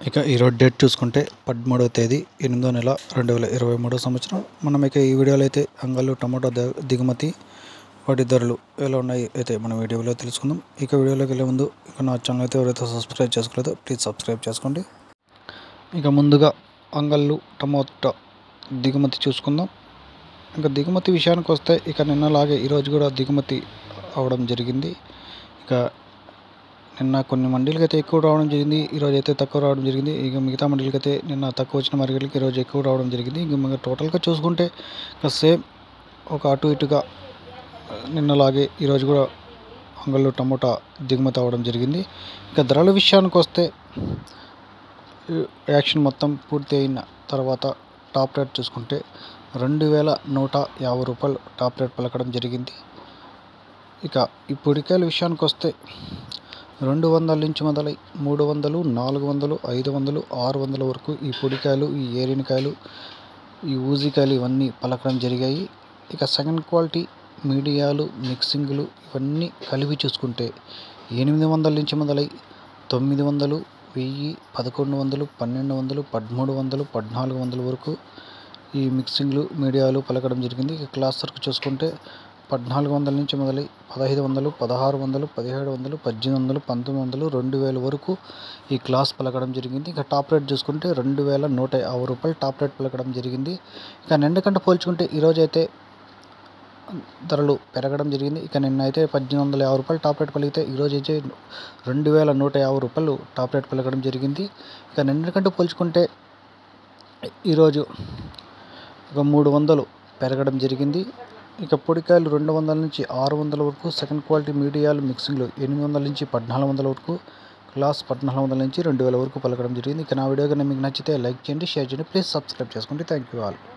ఇక ఈరోజు డేట్ చూసుకుంటే పదమూడవ తేదీ ఎనిమిదో నెల రెండు వేల ఇరవై మూడో సంవత్సరం మనం ఇక ఈ వీడియోలో అయితే అంగళ్ళు టమాటో ద- దిగుమతి వాటి ధరలు ఎలా ఉన్నాయి అయితే మన వీడియోలో తెలుసుకుందాం ఇక వీడియోలోకి వెళ్ళే ముందు ఇక నా ఛానల్ అయితే ఎవరైతే సబ్స్క్రైబ్ చేసుకోలేదో ప్లీజ్ సబ్స్క్రైబ్ చేసుకోండి ఇక ముందుగా అంగళ్ళు టమోటా దిగుమతి చూసుకుందాం ఇంకా దిగుమతి విషయానికి వస్తే ఇక నిన్నలాగే ఈరోజు కూడా దిగుమతి అవడం జరిగింది ఇక నిన్న కొన్ని మండీలకి అయితే ఎక్కువ రావడం జరిగింది ఈరోజు అయితే తక్కువ రావడం జరిగింది ఇక మిగతా మండీలకి అయితే నిన్న తక్కువ వచ్చిన మార్కెట్లకి ఈరోజు ఎక్కువ రావడం జరిగింది ఇక మిగతా టోటల్గా చూసుకుంటే ఇక సేమ్ ఒక అటు ఇటుగా ఆ, నిన్నలాగే ఈరోజు కూడా అంగళ్ళు టమోటా దిగుమతి అవ్వడం జరిగింది ఇక ధరల విషయానికి వస్తే ఈ యాక్షన్ మొత్తం పూర్తి అయిన తర్వాత టాప్ రేట్ చూసుకుంటే రెండు వేల నూట యాభై రూపాయలు టాప్ రేట్ పలకడం జరిగింది ఇక ఈ పొడికాయల విషయానికి వస్తే రెండు వందల నుంచి మొదలై మూడు వందలు నాలుగు వందలు ఐదు వందలు ఆరు వందల వరకు ఈ పొడికాయలు ఈ ఏరినకాయలు ఈ ఊజికాయలు ఇవన్నీ పలకడం జరిగాయి ఇక సెకండ్ క్వాలిటీ మీడియాలు మిక్సింగ్లు ఇవన్నీ కలిపి చూసుకుంటే ఎనిమిది వందల నుంచి మొదలై తొమ్మిది వందలు వెయ్యి పదకొండు వందలు పన్నెండు వందలు పదమూడు వందలు పద్నాలుగు వందల వరకు ఈ మిక్సింగ్లు మీడియాలు పలకడం జరిగింది ఇక క్లాస్ వరకు చూసుకుంటే పద్నాలుగు వందల నుంచి మొదలై పదహైదు వందలు పదహారు వందలు పదిహేడు వందలు పద్దెనిమిది వందలు పంతొమ్మిది వందలు రెండు వేల వరకు ఈ క్లాస్ పలకడం జరిగింది ఇక టాప్ రేట్ చూసుకుంటే రెండు వేల నూట యాభై రూపాయలు టాప్ రేట్ పలకడం జరిగింది ఇక నిన్నకంటే పోల్చుకుంటే ఈరోజు అయితే ధరలు పెరగడం జరిగింది ఇక నిన్న అయితే పద్దెనిమిది వందల యాభై రూపాయలు టాప్ రేట్ పలికితే ఈరోజు అయితే రెండు వేల నూట యాభై రూపాయలు టాప్ రేట్ పలకడం జరిగింది ఇక నిన్నకంటే పోల్చుకుంటే ఈరోజు ఒక మూడు వందలు పెరగడం జరిగింది ఇక పొడికాయలు రెండు వందల నుంచి ఆరు వందల వరకు సెకండ్ క్వాలిటీ మీడియాలు మిక్సింగ్లు ఎనిమిది వందల నుంచి పద్నాలుగు వందల వరకు క్లాస్ పద్నాలుగు వందల నుంచి రెండు వేల వరకు పలకడం జరిగింది ఇక నా వీడియో కనుక మీకు నచ్చితే లైక్ చేయండి షేర్ చేయండి ప్లీజ్ సబ్స్క్రైబ్ చేసుకోండి థ్యాంక్ యూ ఆల్